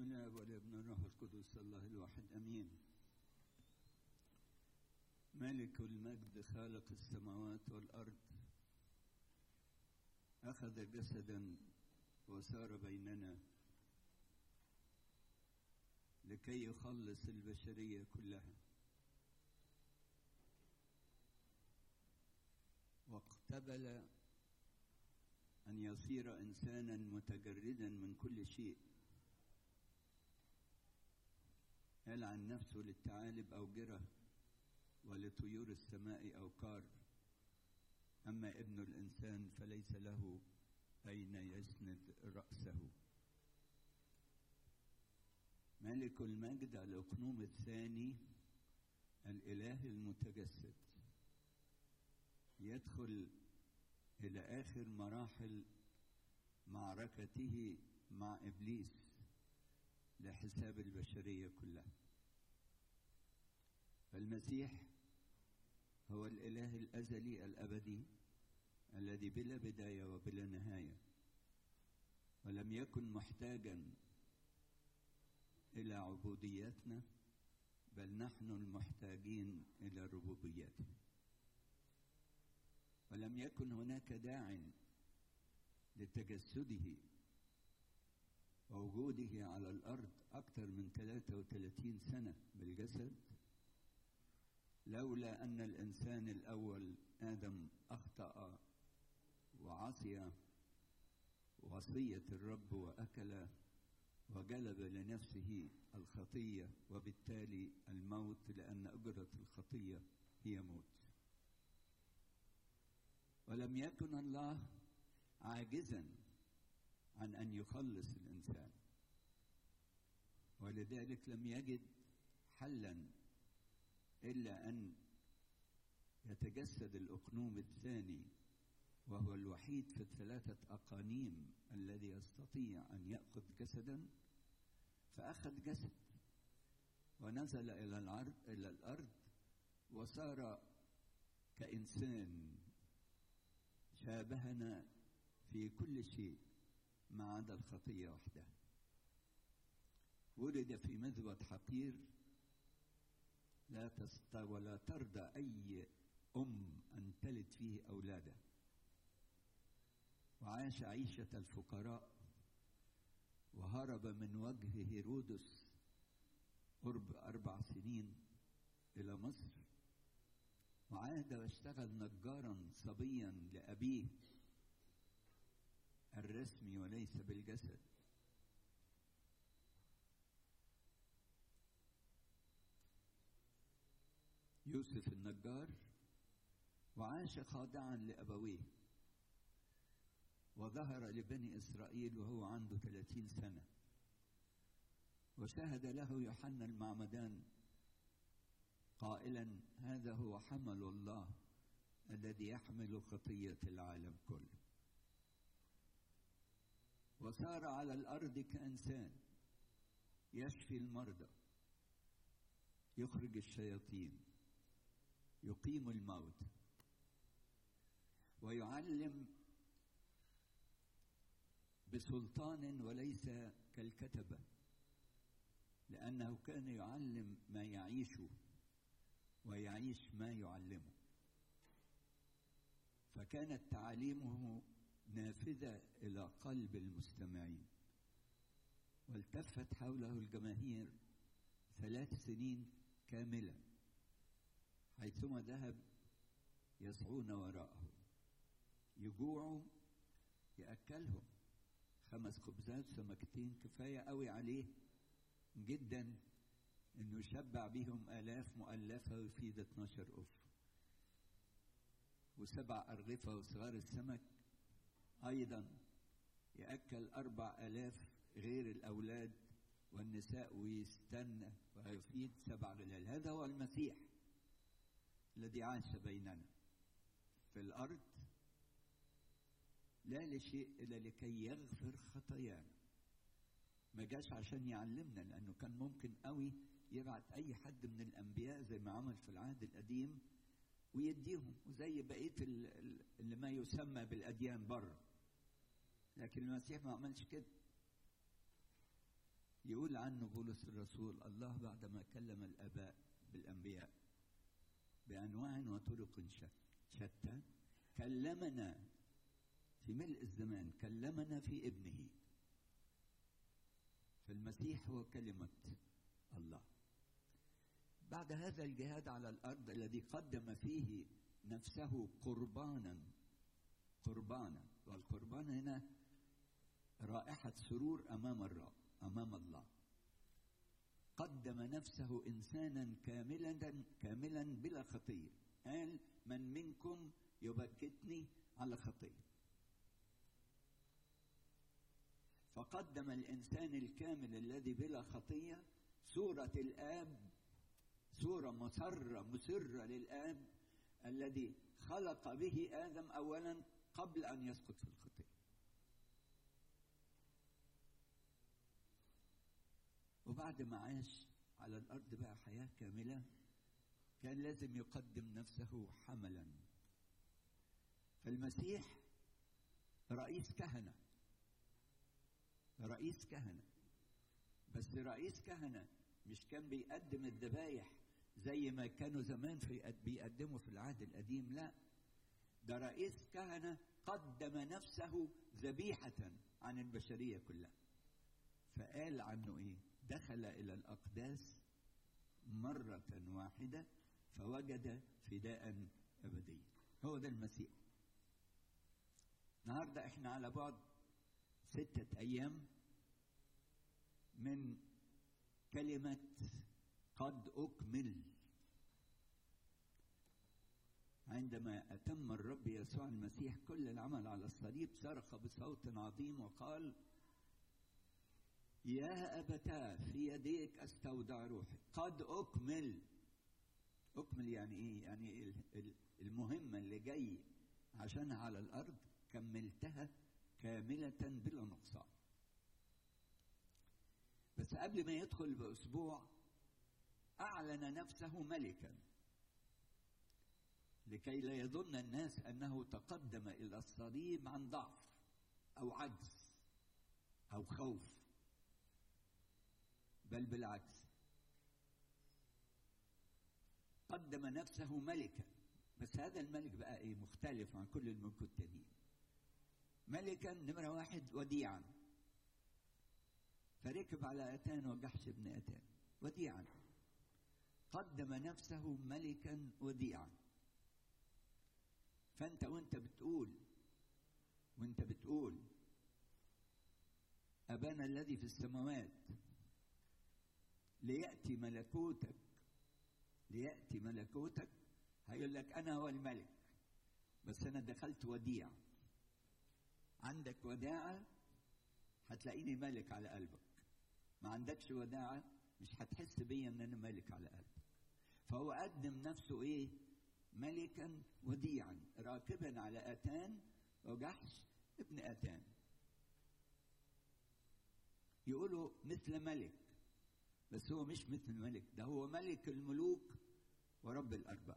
بسم الله والابن الروح القدس الله الواحد امين ملك المجد خالق السماوات والارض اخذ جسدا وسار بيننا لكي يخلص البشريه كلها واقتبل ان يصير انسانا متجردا من كل شيء قال عن نفسه للثعالب أوجرة ولطيور السماء أوقار أما ابن الإنسان فليس له أين يسند رأسه ملك المجد الأقنوم الثاني الإله المتجسد يدخل إلى آخر مراحل معركته مع إبليس لحساب البشرية كلها فالمسيح هو الإله الأزلي الأبدي الذي بلا بداية وبلا نهاية ولم يكن محتاجا إلى عبوديتنا بل نحن المحتاجين إلى ربوبيته ولم يكن هناك داع لتجسده ووجوده على الأرض أكثر من 33 سنة بالجسد لولا أن الإنسان الأول آدم أخطأ وعصي وصية الرب وأكل وجلب لنفسه الخطية وبالتالي الموت لأن أجرة الخطية هي موت ولم يكن الله عاجزا عن ان يخلص الانسان ولذلك لم يجد حلا الا ان يتجسد الاقنوم الثاني وهو الوحيد في الثلاثه اقانيم الذي يستطيع ان ياخذ جسدا فاخذ جسد ونزل الى الارض الى الارض وصار كانسان شابهنا في كل شيء ما عدا الخطية وحدها ولد في مذود حقير لا تست ولا ترضى أي أم أن تلد فيه أولادها وعاش عيشة الفقراء وهرب من وجه هيرودس قرب أربع سنين إلى مصر وعاد واشتغل نجارا صبيا لأبيه الرسمي وليس بالجسد يوسف النجار وعاش خاضعا لأبويه وظهر لبني إسرائيل وهو عنده ثلاثين سنة وشهد له يوحنا المعمدان قائلا هذا هو حمل الله الذي يحمل خطية العالم كله وسار على الارض كانسان يشفي المرضى يخرج الشياطين يقيم الموت ويعلم بسلطان وليس كالكتبه لانه كان يعلم ما يعيشه ويعيش ما يعلمه فكانت تعاليمه نافذة إلى قلب المستمعين والتفت حوله الجماهير ثلاث سنين كاملة حيثما ذهب يسعون وراءه يجوعوا يأكلهم خمس خبزات سمكتين كفاية قوي عليه جدا انه يشبع بهم آلاف مؤلفة ويفيد 12 أف وسبع أرغفة وصغار السمك أيضا يأكل أربع آلاف غير الأولاد والنساء ويستنى ويفيد سبع غلال هذا هو المسيح الذي عاش بيننا في الأرض لا لشيء إلا لكي يغفر خطايانا ما جاش عشان يعلمنا لأنه كان ممكن قوي يبعت أي حد من الأنبياء زي ما عمل في العهد القديم ويديهم وزي بقية اللي ما يسمى بالأديان بره لكن المسيح ما عملش كده يقول يقول عنه بولس الرسول الله بعدما كلم الآباء بالأنبياء بأنواع وطرق شتى كلمنا في ملء الزمان كلمنا في ابنه فالمسيح هو كلمة الله بعد هذا الجهاد على الأرض الذي قدم فيه نفسه قربانا قربانا والقربان هنا رائحة سرور أمام الرب أمام الله قدم نفسه إنسانا كاملا كاملا بلا خطية قال من منكم يبكتني على خطية فقدم الإنسان الكامل الذي بلا خطية صورة الآب صورة مسرة مسرة للآب الذي خلق به آدم أولا قبل أن يسقط في الخطية وبعد ما عاش على الأرض بقى حياة كاملة كان لازم يقدم نفسه حملا فالمسيح رئيس كهنة رئيس كهنة بس رئيس كهنة مش كان بيقدم الذبايح زي ما كانوا زمان في بيقدموا في العهد القديم لا ده رئيس كهنة قدم نفسه ذبيحة عن البشرية كلها فقال عنه ايه دخل الى الاقداس مرة واحدة فوجد فداء ابديا هو ده المسيح النهاردة احنا على بعد ستة ايام من كلمة قد أكمل عندما أتم الرب يسوع المسيح كل العمل على الصليب صرخ بصوت عظيم وقال يا أبتاه في يديك أستودع روحي قد أكمل أكمل يعني إيه؟ يعني المهمة اللي جاي عشانها على الأرض كملتها كاملة بلا نقصان بس قبل ما يدخل بأسبوع أعلن نفسه ملكا لكي لا يظن الناس أنه تقدم إلى الصليب عن ضعف أو عجز أو خوف بل بالعكس قدم نفسه ملكا بس هذا الملك بقى ايه مختلف عن كل الملوك التانيين ملكا نمرة واحد وديعا فركب على أتان وجحش بن أتان وديعا قدم نفسه ملكا وديعا فأنت وأنت بتقول وأنت بتقول أبانا الذي في السماوات ليأتي ملكوتك ليأتي ملكوتك هيقول لك أنا هو الملك بس أنا دخلت وديع عندك وداعة هتلاقيني ملك على قلبك ما عندكش وداعة مش هتحس بيا ان انا ملك على قلبك فهو قدم نفسه ايه ملكا وديعا راكبا على اتان وجحش ابن اتان يقولوا مثل ملك بس هو مش مثل ملك ده هو ملك الملوك ورب الارباب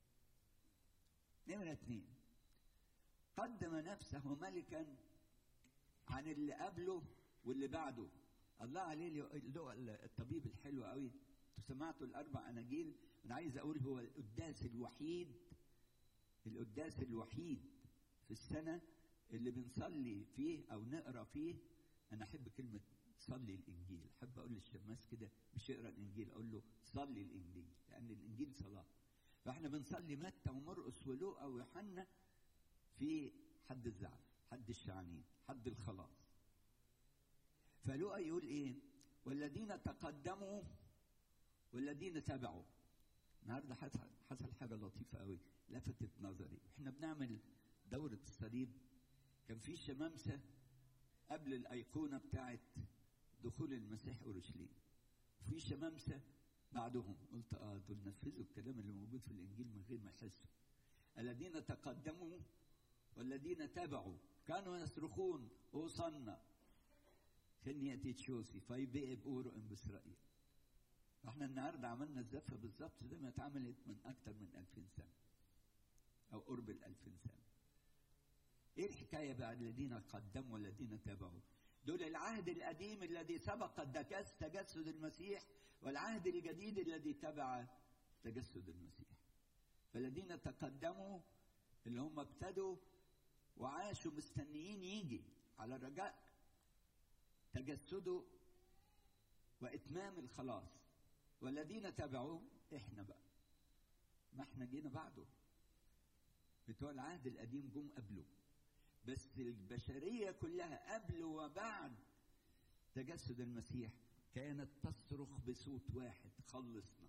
نمرة اثنين قدم نفسه ملكا عن اللي قبله واللي بعده الله عليه له الطبيب الحلو قوي سمعتوا الاربع اناجيل انا عايز اقول هو القداس الوحيد القداس الوحيد في السنه اللي بنصلي فيه او نقرا فيه انا احب كلمه صلي الانجيل احب اقول للشماس كده مش يقرا الانجيل اقول له صلي الانجيل لان الانجيل صلاه فاحنا بنصلي متى ومرقس ولوقا ويوحنا في حد الزعل حد الشعانين حد الخلاص فلوقا يقول ايه والذين تقدموا والذين تبعوا النهارده حصل حاجه لطيفه قوي لفتت نظري احنا بنعمل دوره الصليب كان في شمامسه قبل الايقونه بتاعت دخول المسيح اورشليم في شمامسه بعدهم قلت اه دول نفذوا الكلام اللي موجود في الانجيل من غير ما يحسوا الذين تقدموا والذين تبعوا كانوا يصرخون اوصلنا كان ياتي تشوسي فيبقى بأورو ام باسرائيل احنا النهارده عملنا الزفه بالظبط زي ما اتعملت من اكثر من 2000 سنه او قرب ال 2000 سنه ايه الحكايه بقى الذين قدموا والذين تبعوا دول العهد القديم الذي سبق تجسد المسيح والعهد الجديد الذي تبع تجسد المسيح فالذين تقدموا اللي هم ابتدوا وعاشوا مستنيين يجي على رجاء تجسده واتمام الخلاص والذين تبعوا احنا بقى ما احنا جينا بعده بتوع العهد القديم جم قبله بس البشرية كلها قبل وبعد تجسد المسيح كانت تصرخ بصوت واحد خلصنا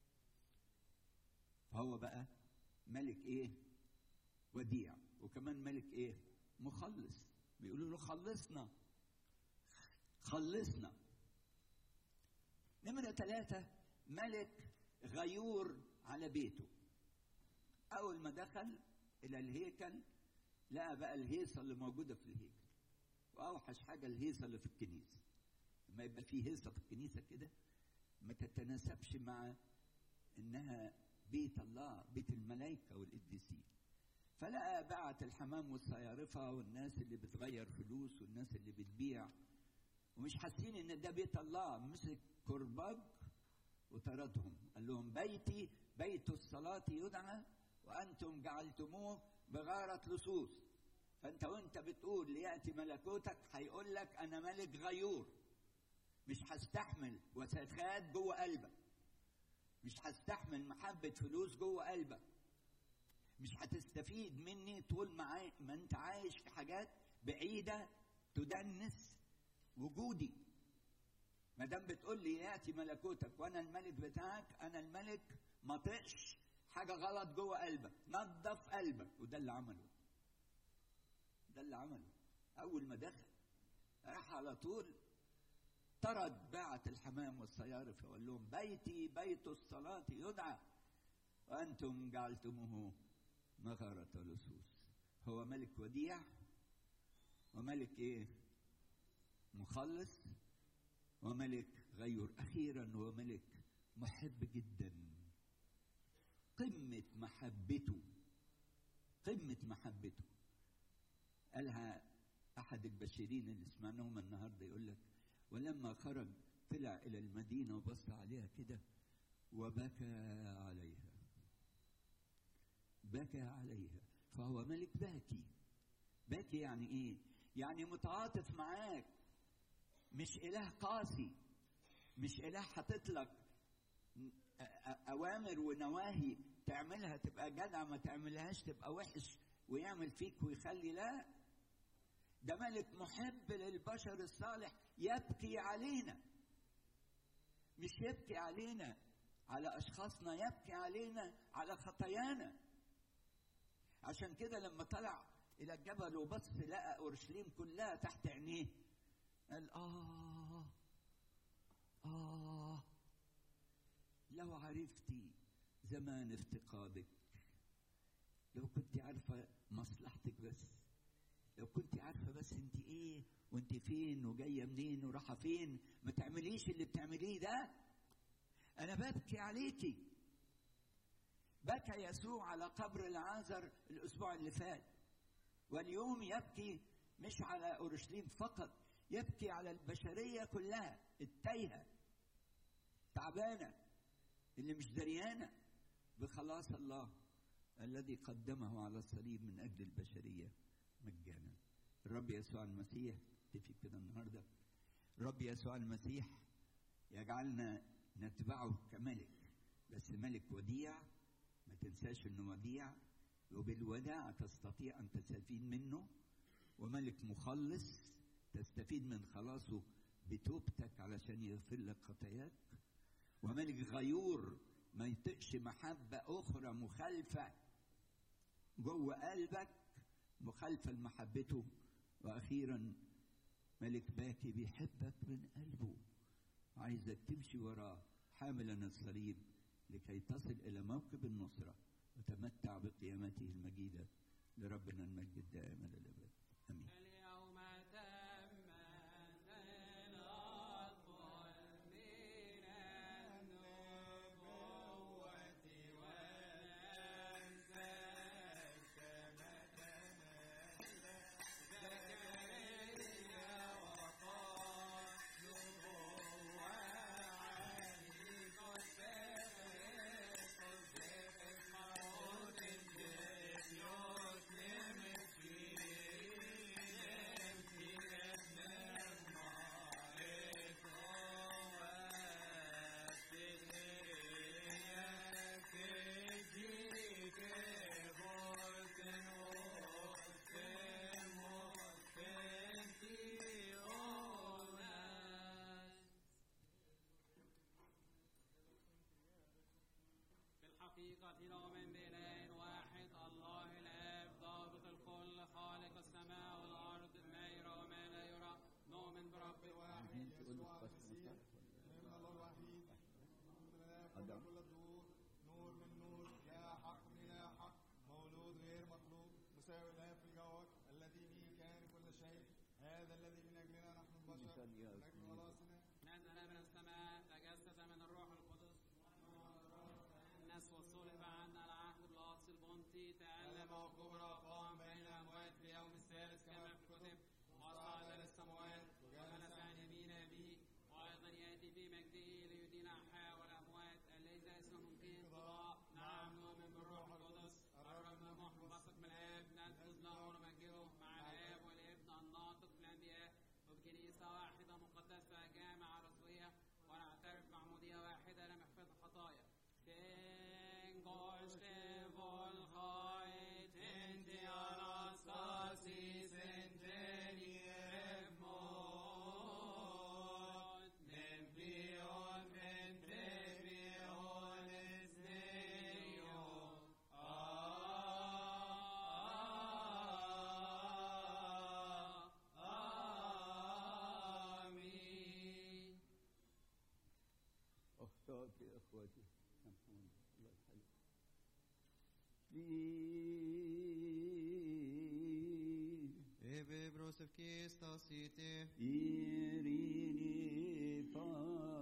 فهو بقى ملك ايه وديع وكمان ملك ايه مخلص بيقولوا له خلصنا خلصنا نمرة ثلاثة ملك غيور على بيته أول ما دخل إلى الهيكل لقى بقى الهيصة اللي موجودة في الهيكل وأوحش حاجة الهيصة اللي في الكنيسة لما يبقى في هيصة في الكنيسة كده ما تتناسبش مع إنها بيت الله بيت الملائكة والقديسين فلقى بعت الحمام والصيارفة والناس اللي بتغير فلوس والناس اللي بتبيع ومش حاسين ان ده بيت الله مسك كرباج وطردهم قال لهم بيتي بيت الصلاة يدعى وأنتم جعلتموه بغارة لصوص فأنت وأنت بتقول ليأتي ملكوتك هيقول لك أنا ملك غيور مش هستحمل وسخات جوه قلبك مش هستحمل محبة فلوس جوه قلبك مش هتستفيد مني طول ما, ما انت عايش في حاجات بعيدة تدنس وجودي ما دام بتقول لي ياتي ملكوتك وانا الملك بتاعك انا الملك ما طقش حاجه غلط جوه قلبك نظف قلبك وده اللي عمله ده اللي عمله اول ما دخل راح على طول طرد باعة الحمام والصيارف وقال لهم بيتي بيت الصلاة يدعى وأنتم جعلتموه مغارة لصوص هو ملك وديع وملك إيه؟ مخلص وملك غير أخيرا هو ملك محب جدا قمة محبته قمة محبته قالها أحد البشرين اللي سمعناهم النهارده يقول لك ولما خرج طلع إلى المدينة وبص عليها كده وبكى عليها بكى عليها فهو ملك باكي باكي يعني ايه يعني متعاطف معاك مش اله قاسي مش اله حاطط لك اوامر ونواهي تعملها تبقى جدع ما تعملهاش تبقى وحش ويعمل فيك ويخلي لا ده ملك محب للبشر الصالح يبكي علينا مش يبكي علينا على اشخاصنا يبكي علينا على خطايانا عشان كده لما طلع الى الجبل وبص لقى اورشليم كلها تحت عينيه قال آه آه لو عرفتي زمان افتقادك لو كنت عارفة مصلحتك بس لو كنت عارفة بس انت ايه وانت فين وجاية منين ورايحة فين ما تعمليش اللي بتعمليه ده انا ببكي عليكي بكى يسوع على قبر العازر الاسبوع اللي فات واليوم يبكي مش على اورشليم فقط يبكي على البشرية كلها التايهة تعبانة اللي مش دريانة بخلاص الله الذي قدمه على الصليب من أجل البشرية مجانا الرب يسوع المسيح تفي كده النهاردة الرب يسوع المسيح يجعلنا نتبعه كملك بس ملك وديع ما تنساش انه وديع وبالوداع تستطيع ان تستفيد منه وملك مخلص تستفيد من خلاصه بتوبتك علشان يغفر لك خطاياك وملك غيور ما يطقش محبة أخرى مخالفة جوه قلبك مخالفة لمحبته وأخيرا ملك باكي بيحبك من قلبه عايزك تمشي وراه حاملا الصليب لكي تصل إلى موكب النصرة وتمتع بقيامته المجيدة لربنا المجد دائما للأبد آمين اليوم تم ثقتي نؤمن بإله واحد الله الآب ضابط الكل خالق السماء والأرض ما يرى وما لا يرى نؤمن برب واحد عايزين تقولوا يسوع في المسيح فصل ابن الله الوحيد من الآب قبل أدم. كل الدهور نور من نور لا حق من لا حق مولود غير مخلوق مساوي الآب في الجوهر الذي به كان كل شيء هذا الذي من أجلنا نحن البشر مثال يا من أجل أخي. خلاصنا نزل من السماء تجسد من الروح القدس الناس وصلب عنا العهد بالعطس البنطي تألم وكبر وقام بين الأموات في اليوم الثالث كما في الكتب وصعد للسماوات وجلس عن يمين أبيه وأيضا يأتي في مجده ليدين الأحياء والأموات الذي اسمه مقيم قضاء نعم نؤمن بالروح القدس الرب المحب بثق من الآب ننفذ له ونمجده مع الآب والابن الناطق بالأنبياء وبكنيسة واحدة مقدسة جامعة رسولية ونعترف بعمودية واحدة لمغفرة الخطايا. Tengo este volhait in the anastasis in genieremot, nempion mentepion es Deo. آمين أخطأت يا إخوتي سامحوني الله يخليك Ebe brosef kistas ite, Irini pa